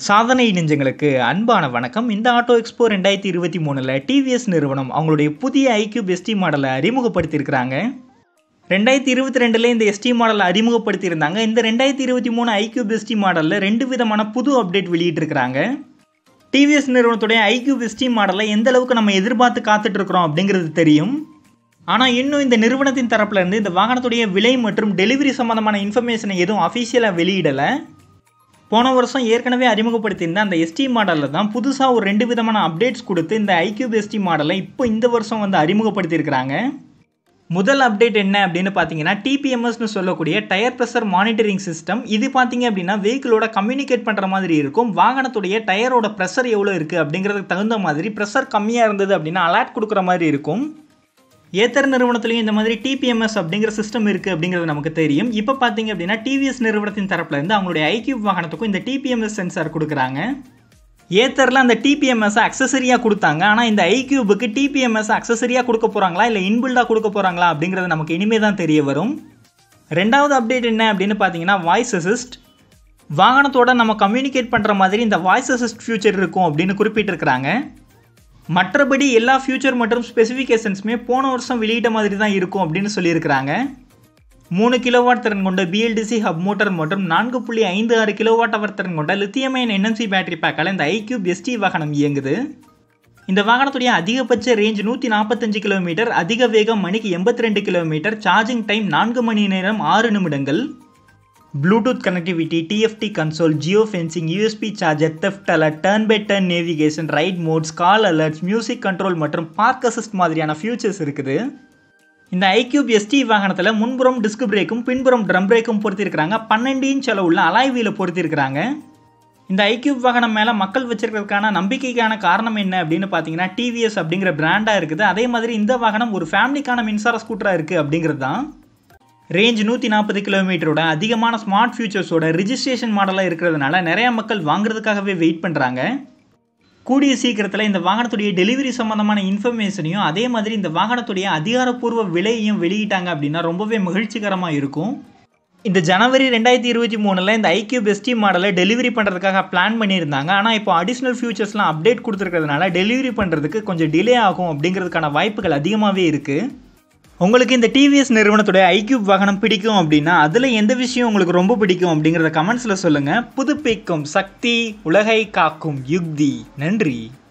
சாதனை நெஞ்சங்களுக்கு அன்பான வணக்கம் இந்த ஆட்டோ எக்ஸ்போ ரெண்டாயிரத்தி இருபத்தி மூணில் டிவிஎஸ் நிறுவனம் அவங்களுடைய புதிய ஐக்யூப் எஸ்டி மாடலை அறிமுகப்படுத்தியிருக்கிறாங்க ரெண்டாயிரத்தி இருபத்தி ரெண்டில் இந்த எஸ்டி மாடலை அறிமுகப்படுத்தியிருந்தாங்க இந்த ரெண்டாயிரத்தி இருபத்தி மூணு ஐக்யூப் எஸ்டி மாடலில் ரெண்டு விதமான புது அப்டேட் வெளியிட்டிருக்கிறாங்க டிவிஎஸ் நிறுவனத்துடைய ஐக்யூப் எஸ்டி மாடலை எந்த அளவுக்கு நம்ம எதிர்பார்த்து காத்துட்டு இருக்கிறோம் அப்படிங்கிறது தெரியும் ஆனால் இன்னும் இந்த நிறுவனத்தின் தரப்புல இருந்து இந்த வாகனத்துடைய விலை மற்றும் டெலிவரி சம்மந்தமான இன்ஃபர்மேஷனை எதுவும் அஃபீஷியலாக வெளியிடலை போன வருஷம் ஏற்கனவே அறிமுகப்படுத்தியிருந்த அந்த எஸ்டி மாடலில் தான் புதுசாக ஒரு ரெண்டு விதமான அப்டேட்ஸ் கொடுத்து இந்த ஐக்யூப் எஸ்டி மாடலை இப்போ இந்த வருஷம் வந்து அறிமுகப்படுத்தியிருக்கிறாங்க முதல் அப்டேட் என்ன அப்படின்னு பார்த்தீங்கன்னா டிபிஎம்எஸ்னு சொல்லக்கூடிய டயர் ப்ரெஷர் மானிட்டரிங் சிஸ்டம் இது பார்த்தீங்க அப்படின்னா வெஹிக்கிளோட கம்யூனிகேட் பண்ணுற மாதிரி இருக்கும் வாகனத்துடைய டயரோட ப்ரெஷர் எவ்வளோ இருக்குது அப்படிங்கிறதுக்கு தகுந்த மாதிரி ப்ரெஷர் கம்மியாக இருந்தது அப்படின்னா அலர்ட் கொடுக்குற மாதிரி இருக்கும் ஏத்தர் நிறுவனத்துலையும் இந்த மாதிரி டிபிஎம்எஸ் அப்படிங்கிற சிஸ்டம் இருக்குது அப்படிங்கிறது நமக்கு தெரியும் இப்போ பார்த்தீங்க அப்படின்னா டிவிஎஸ் நிறுவனத்தின் தரப்புல இருந்து அவங்களுடைய ஐக்யூப் வாகனத்துக்கும் இந்த டிபிஎம்எஸ் சென்சார் கொடுக்குறாங்க ஏத்தரில் அந்த டிபிஎம்எஸ் அக்சசரியாக கொடுத்தாங்க ஆனால் இந்த ஐக்யூபுக்கு டிபிஎம்எஸ் அக்சசரியாக கொடுக்க போகிறாங்களா இல்லை இன்பில்டாக கொடுக்க போகிறாங்களா அப்படிங்கிறது நமக்கு இனிமே தான் தெரிய வரும் ரெண்டாவது அப்டேட் என்ன அப்படின்னு பார்த்தீங்கன்னா வாய்ஸ் அசிஸ்ட் வாகனத்தோட நம்ம கம்யூனிகேட் பண்ணுற மாதிரி இந்த வாய்ஸ் அசிஸ்ட் ஃபியூச்சர் இருக்கும் அப்படின்னு குறிப்பிட்டிருக்கிறாங்க மற்றபடி எல்லா ஃபியூச்சர் மற்றும் ஸ்பெசிஃபிகேஷன்ஸுமே போன வருஷம் வெளியிட்ட மாதிரி தான் இருக்கும் அப்படின்னு சொல்லியிருக்கிறாங்க மூணு கிலோவாட் திறன் கொண்ட பிஎல்டிசி ஹப் மோட்டர் மற்றும் நான்கு புள்ளி ஐந்து ஆறு கிலோவாட் அவர் திறன் கொண்ட லித்தியமைன் என்எம்சி பேட்டரி பேக்கால் இந்த ஐக்யூப் எஸ்டி வாகனம் இயங்குது இந்த வாகனத்துடைய அதிகபட்ச ரேஞ்ச் நூற்றி நாற்பத்தஞ்சு கிலோமீட்டர் அதிக வேகம் மணிக்கு எண்பத்தி ரெண்டு கிலோமீட்டர் சார்ஜிங் டைம் நான்கு மணி நேரம் ஆறு நிமிடங்கள் Bluetooth connectivity TFT console geo fencing USB charger theft alert turn by turn navigation ride modes call alerts music control மற்றும் பார்க் அசிஸ்ட் மாதிரியான ஃபியூச்சர்ஸ் இருக்குது இந்த ஐக்யூப் எஸ்டி வாகனத்தில் முன்புறம் டிஸ்க் பிரேக்கும் பின்புறம் ட்ரம் பிரேக்கும் பொருத்திருக்கிறாங்க பன்னெண்டு இன்ச் அளவுள்ள அலாய் வீல பொருத்திருக்கிறாங்க இந்த ஐக்யூப் வாகனம் மேலே மக்கள் வச்சிருக்கிறதுக்கான நம்பிக்கைக்கான காரணம் என்ன அப்படின்னு பார்த்தீங்கன்னா டிவிஎஸ் அப்படிங்கிற பிராண்டாக இருக்குது அதே மாதிரி இந்த வாகனம் ஒரு ஃபேமிலிக்கான மின்சார ஸ்கூட்டராக இருக்குது அப்படிங்கிறது தான் ரேஞ்ச் நூற்றி நாற்பது கிலோமீட்டரோட அதிகமான ஸ்மார்ட் ஃபியூச்சர்ஸோட ரிஜிஸ்ட்ரேஷன் மாடலாக இருக்கிறதுனால நிறையா மக்கள் வாங்குறதுக்காகவே வெயிட் பண்ணுறாங்க கூடிய சீக்கிரத்தில் இந்த வாகனத்துடைய டெலிவரி சம்மந்தமான இன்ஃபர்மேஷனையும் அதே மாதிரி இந்த வாகனத்துடைய அதிகாரப்பூர்வ விலையையும் வெளியிட்டாங்க அப்படின்னா ரொம்பவே மகிழ்ச்சிகரமாக இருக்கும் இந்த ஜனவரி ரெண்டாயிரத்தி இருபத்தி மூணில் இந்த ஐக்யூ பெஸ்டி மாடலை டெலிவரி பண்ணுறதுக்காக பிளான் பண்ணியிருந்தாங்க ஆனால் இப்போ அடிஷ்னல் ஃபியூச்சர்ஸ்லாம் அப்டேட் கொடுத்துருக்கிறதுனால டெலிவரி பண்ணுறதுக்கு கொஞ்சம் டிலே ஆகும் அப்படிங்கிறதுக்கான வாய்ப்புகள் அதிகமாகவே இருக்குது உங்களுக்கு இந்த டிவிஎஸ் நிறுவனத்துடைய ஐக்யூப் வாகனம் பிடிக்கும் அப்படின்னா அதில் எந்த விஷயம் உங்களுக்கு ரொம்ப பிடிக்கும் அப்படிங்கிறத கமெண்ட்ஸில் சொல்லுங்கள் புதுப்பிக்கும் சக்தி உலகை காக்கும் யுக்தி நன்றி